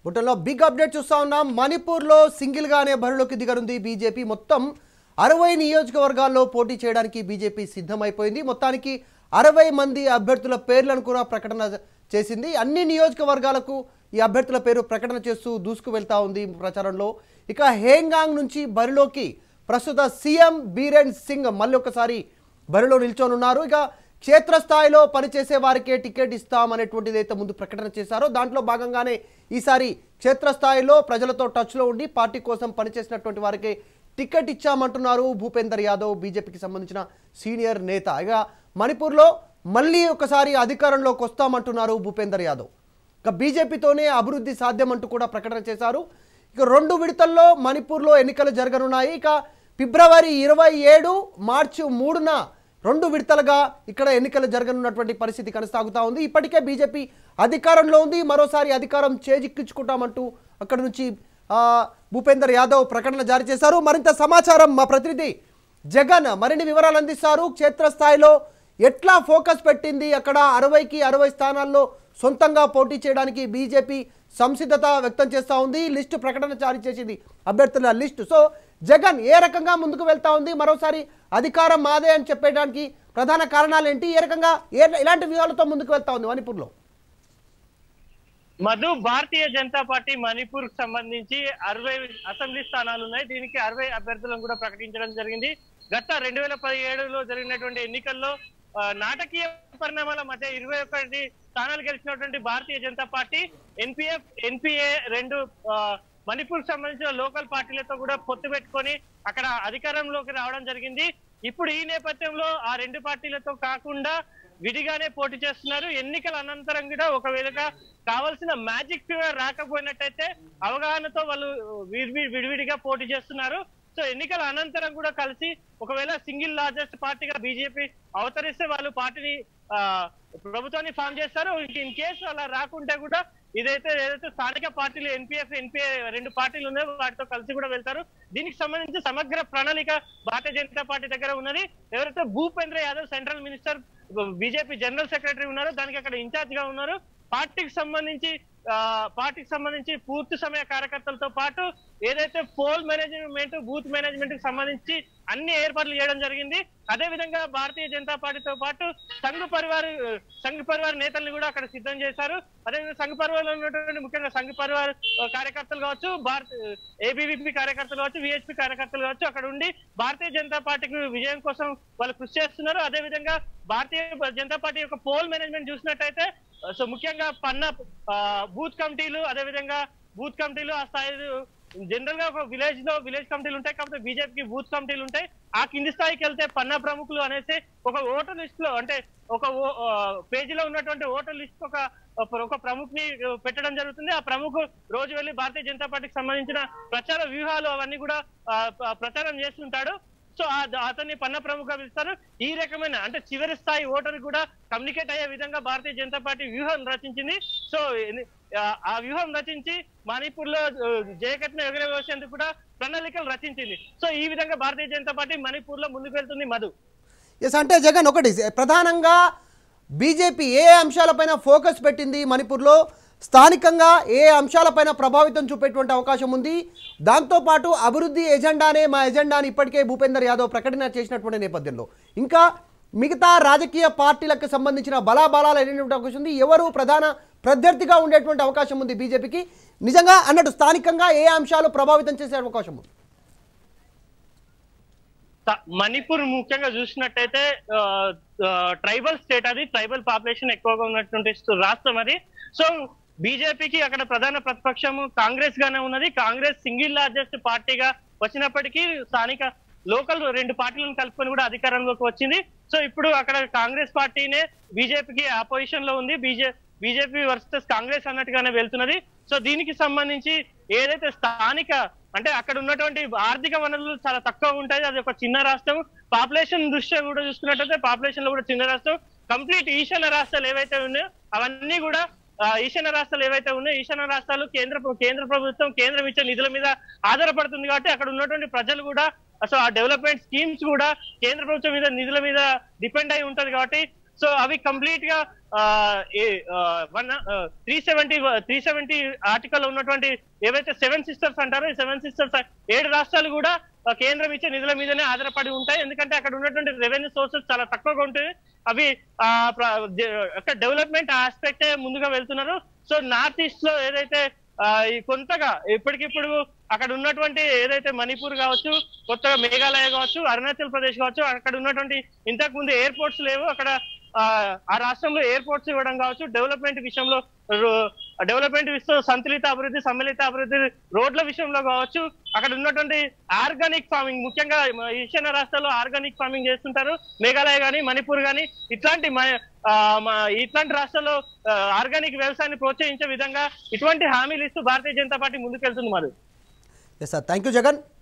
బుట్టలో big update చూస్తా ఉన్నాం మణిపూర్లో సింగిల్గానే బరిలోకి దిగనుంది బీజేపీ మొత్తం అరవై నియోజకవర్గాల్లో పోటీ చేయడానికి బీజేపీ సిద్ధమైపోయింది మొత్తానికి అరవై మంది అభ్యర్థుల పేర్లను కూడా ప్రకటన చేసింది అన్ని నియోజకవర్గాలకు ఈ అభ్యర్థుల పేరు ప్రకటన చేస్తూ దూసుకు వెళ్తా ఉంది ప్రచారంలో ఇక హేంగాంగ్ నుంచి బరిలోకి ప్రస్తుత సీఎం బీరేన్ సింగ్ మళ్ళీ ఒకసారి బరిలో నిల్చోనున్నారు ఇక క్షేత్రస్థాయిలో పనిచేసే వారికే టికెట్ ఇస్తామనేటువంటిది అయితే ముందు ప్రకటన చేశారో దాంట్లో భాగంగానే ఈసారి క్షేత్రస్థాయిలో ప్రజలతో టచ్లో ఉండి పార్టీ కోసం పనిచేసినటువంటి వారికి టికెట్ ఇచ్చామంటున్నారు భూపేందర్ యాదవ్ బీజేపీకి సంబంధించిన సీనియర్ నేత ఇక మణిపూర్లో మళ్ళీ ఒకసారి అధికారంలోకి వస్తామంటున్నారు భూపేందర్ యాదవ్ ఇక బీజేపీతోనే అభివృద్ధి సాధ్యమంటూ కూడా ప్రకటన చేశారు ఇక రెండు విడతల్లో మణిపూర్లో ఎన్నికలు జరగనున్నాయి ఇక ఫిబ్రవరి ఇరవై ఏడు మార్చి మూడున రెండు విడతలుగా ఇక్కడ ఎన్నికలు జరగనున్నటువంటి పరిస్థితి కొనసాగుతా ఉంది ఇప్పటికే బీజేపీ అధికారంలో ఉంది మరోసారి అధికారం చేజిక్కించుకుంటామంటూ అక్కడ నుంచి ఆ, భూపేందర్ యాదవ్ ప్రకటన జారీ చేశారు మరింత సమాచారం మా ప్రతినిధి జగన్ మరిన్ని వివరాలు అందిస్తారు క్షేత్రస్థాయిలో ఎట్లా ఫోకస్ పెట్టింది అక్కడ అరవైకి అరవై స్థానాల్లో సొంతంగా పోటీ చేయడానికి బీజేపీ సంసిద్ధత వ్యక్తం చేస్తూ ఉంది లిస్టు ప్రకటన జారీ చేసింది అభ్యర్థుల లిస్టు సో జగన్ ఏ రకంగా ముందుకు వెళ్తా ఉంది మరోసారి అధికారం మాదే అని చెప్పడానికి ప్రధాన కారణాలు ఏంటి ఏ రకంగా ఏ ఎలాంటి వ్యూహాలతో ముందుకు వెళ్తా ఉంది మణిపూర్లో మధు భారతీయ జనతా పార్టీ మణిపూర్ కు సంబంధించి అరవై అసెంబ్లీ స్థానాలు ఉన్నాయి దీనికి అరవై అభ్యర్థులను కూడా ప్రకటించడం జరిగింది గత రెండు వేల పదిహేడులో జరిగినటువంటి ఎన్నికల్లో ఆ, నాటకీయ పరిణామాల మధ్య ఇరవై ఒకటి స్థానాలు గెలిచినటువంటి Bharatiya Janata party NPF NPA రెండు ఆ, మణిపూర్ కు సంబంధించిన లోకల్ పార్టీలతో కూడా పొత్తు పెట్టుకొని అక్కడ అధికారంలోకి రావడం జరిగింది ఇప్పుడు ఈ నేపథ్యంలో ఆ రెండు పార్టీలతో కాకుండా విడిగానే పోటీ చేస్తున్నారు ఎన్నికల అనంతరం కూడా ఒకవేళ కావాల్సిన మ్యాజిక్ ఫీవర్ రాకపోయినట్టయితే అవగాహనతో వాళ్ళు విడివి- విడివిడిగా పోటీ చేస్తున్నారు సో ఎన్నికల అనంతరం కూడా కలిసి ఒకవేళ సింగిల్ లార్జెస్ట్ పార్టీగా బీజేపీ అవతరిస్తే వాళ్ళు పార్టీని ఆ, ప్రభుత్వాన్ని ఫామ్ చేస్తారు ఇన్ కేసు అలా రాకుంటే కూడా ఇదైతే ఏదైతే స్థానిక పార్టీలు ఎన్పిఎఫ్ ఎన్పిఏ రెండు పార్టీలు ఉన్నాయో వాటితో కలిసి కూడా వెళ్తారు దీనికి సంబంధించి సమగ్ర ప్రణాళిక భారతీయ జనతా పార్టీ దగ్గర ఉన్నది ఎవరైతే Bhupendra Yadav central minister BJP general secretary ఉన్నారో దానికి అక్కడ ఇన్ఛార్జ్ గా ఉన్నారు పార్టీకి సంబంధించి ఆ, పార్టీకి సంబంధించి పూర్తి సమయ కార్యకర్తలతో పాటు ఏదైతే పోల్ మేనేజ్మెంట్ బూత్ మేనేజ్మెంట్ కి సంబంధించి అన్ని ఏర్పాట్లు చేయడం జరిగింది అదే విధంగా భారతీయ జనతా పార్టీతో పాటు సంఘ పరివార్ సంఘ పరివార్ నేతల్ని కూడా అక్కడ సిద్ధం చేశారు అదేవిధంగా సంఘ పరివార్లో ఉన్నటువంటి ముఖ్యంగా సంఘ పరివార్ ఆ, కార్యకర్తలు కావచ్చు భారత్ ఏబీవీపీ కార్యకర్తలు కావచ్చు విహెచ్పి కార్యకర్తలు కావచ్చు అక్కడ ఉండి భారతీయ జనతా పార్టీకి విజయం కోసం వాళ్ళు కృషి చేస్తున్నారు అదే విధంగా భారతీయ జనతా పార్టీ యొక్క పోల్ మేనేజ్మెంట్ చూసినట్టయితే సో ముఖ్యంగా పన్న ఆ, బూత్ కమిటీలు అదే విధంగా బూత్ కమిటీలు ఆ స్థాయి జనరల్ గా ఒక విలేజ్ లో విలేజ్ కమిటీలు ఉంటాయి కాకపోతే బీజేపీకి బూత్ కమిటీలు ఉంటాయి ఆ కింది స్థాయికి వెళ్తే పన్న ప్రముఖులు అనేసి ఒక ఓటర్ లిస్ట్ లో అంటే ఒక ఓ- ఆ, పేజీలో ఉన్నటువంటి ఓటర్ లిస్ట్ ఒక ఒక ప్రముఖుని పెట్టడం జరుగుతుంది ఆ ప్రముఖు రోజు వెళ్ళి భారతీయ జనతా పార్టీకి సంబంధించిన ప్రచార వ్యూహాలు అవన్నీ కూడా ఆ, ప- ప్రచారం చేస్తుంటాడు సో ఆ- అతన్ని పన్న ప్రముఖ పిలుస్తారు ఈ రకమైన అంటే చివరి స్థాయి ఓటర్ కూడా కమ్యూనికేట్ అయ్యే విధంగా భారతీయ జనతా పార్టీ వ్యూహం రచించింది సో ఎన్ని- ఆ- ఆ వ్యూహం రచించి మణిపూర్ లో జయకట్న ఎగరవేసేందుకు కూడా ప్రణాళికలు రచించింది సో ఈ విధంగా భారతీయ జనతా పార్టీ మణిపూర్ లో ముందుకు వెళ్తుంది మధు ఎస్ అంటే జగన్ ఒకటి ప్రధానంగా బీజేపీ ఏ అంశాలపైన ఫోకస్ పెట్టింది మణిపూర్లో స్థానికంగా ఏ అంశాలపైన ప్రభావితం చూపేటువంటి అవకాశం ఉంది దాంతోపాటు అభివృద్ధి ఎజెండానే మా ఎజెండాని ఇప్పటికే భూపేందర్ యాదవ్ ప్రకటన చేసినటువంటి నేపథ్యంలో ఇంకా మిగతా రాజకీయ పార్టీలకు సంబంధించిన బలాబలాలు అనేటువంటి అవకాశం ఉంది ఎవరు ప్రధాన ప్రత్యర్థిగా ఉండేటువంటి అవకాశం ఉంది బీజేపీకి నిజంగా అన్నట్టు స్థానికంగా ఏ అంశాలు ప్రభావితం చేసే అవకాశం ఉంది త- మణిపూర్ ముఖ్యంగా చూసినట్టయితే ఆ, ఆ, ట్రైబల్ స్టేట్ అది ట్రైబల్ పాపులేషన్ ఎక్కువగా ఉన్నటువంటి స్తు- రాష్ట్రం అది సో బీజేపీకి అక్కడ ప్రధాన ప్రతిపక్షము కాంగ్రెస్ గానే ఉన్నది కాంగ్రెస్ సింగిల్ లార్జెస్ట్ పార్టీగా వచ్చినప్పటికీ స్థానిక లోకల్ రెండు పార్టీలను కలుపుకొని కూడా అధికారంలోకి వచ్చింది సో ఇప్పుడు అక్కడ కాంగ్రెస్ పార్టీనే బీజేపీకి అపోజిషన్ లో ఉంది బీజే బీజేపీ వర్సెస్ కాంగ్రెస్ అన్నట్టుగానే వెళ్తున్నది సో దీనికి సంబంధించి ఏదైతే స్థానిక అంటే అక్కడ ఉన్నటువంటి ఆర్థిక వనరులు చాలా తక్కువ ఉంటాయి అది ఒక చిన్న రాష్ట్రం పాపులేషన్ దృష్ట్యా కూడా చూసుకున్నట్టయితే పాపులేషన్ లో కూడా చిన్న రాష్ట్రం కంప్లీట్ ఈశాన్య రాష్ట్రాలు ఏవైతే ఉన్నాయో అవన్నీ కూడా ఆ, ఈశాన్య రాష్ట్రాలు ఏవైతే ఉన్నాయో ఈశాన్య రాష్ట్రాలు కేంద్ర ప్ర- కేంద్ర ప్రభుత్వం కేంద్రం ఇచ్చే నిధుల మీద ఆధారపడుతుంది కాబట్టి అక్కడ ఉన్నటువంటి ప్రజలు కూడా అసలు ఆ డెవలప్మెంట్ స్కీమ్స్ కూడా కేంద్ర ప్రభుత్వం మీద నిధుల మీద డిపెండ్ అయి ఉంటది కాబట్టి సో అవి కంప్లీట్ గా one three seventy three seventy article ఉన్నటువంటి ఏవైతే సెవెన్ సిస్టర్స్ అంటారో ఈ సెవెన్ సిస్టర్స్ ఏడు రాష్ట్రాలు కూడా ఆ, కేంద్రం ఇచ్చే నిధుల మీదనే ఆధారపడి ఉంటాయి ఎందుకంటే అక్కడ ఉన్నటువంటి రెవెన్యూ సోర్సెస్ చాలా తక్కువగా ఉంటాయి అవి ఆ, ప్ర- జ- అక్కడ డెవలప్మెంట్ ఆస్పెక్టే ముందుగా వెళ్తున్నారు సో నార్త్ ఈస్ట్ లో ఏదైతే ఆ, ఈ కొంతగా ఇప్పటికిప్పుడు అక్కడ ఉన్నటువంటి ఏదైతే మణిపూర్ కావచ్చు కొత్తగా మేఘాలయ కావచ్చు అరుణాచల్ ప్రదేశ్ కావచ్చు అక్కడ ఉన్నటువంటి ఇంతకు ముందు ఎయిర్పోర్ట్స్ లేవు అక్కడ ఆ, ఆ రాష్ట్రంలో ఎయిర్పోర్ట్స్ ఇవ్వడం కావచ్చు డెవలప్మెంట్ విషయంలో డెవలప్మెంట్ విషయంలో సంతులిత అభివృద్ధి సమ్మిళిత అభివృద్ధి రోడ్ల విషయంలో కావచ్చు అక్కడ ఉన్నటువంటి ఆర్గానిక్ ఫార్మింగ్ ముఖ్యంగా మన ఈశాన్య రాష్ట్రాల్లో ఆర్గానిక్ ఫార్మింగ్ చేస్తుంటారు మేఘాలయ గానీ మణిపూర్ గానీ ఇట్లాంటి మ- ఆ, మ- ఇట్లాంటి రాష్ట్రాల్లో ఆర్గానిక్ వ్యవసాయాన్ని ప్రోత్సహించే విధంగా ఇటువంటి హామీలు ఇస్తూ భారతీయ జనతా పార్టీ ముందుకెళ్తుంది మరి yes sir thank you Jagan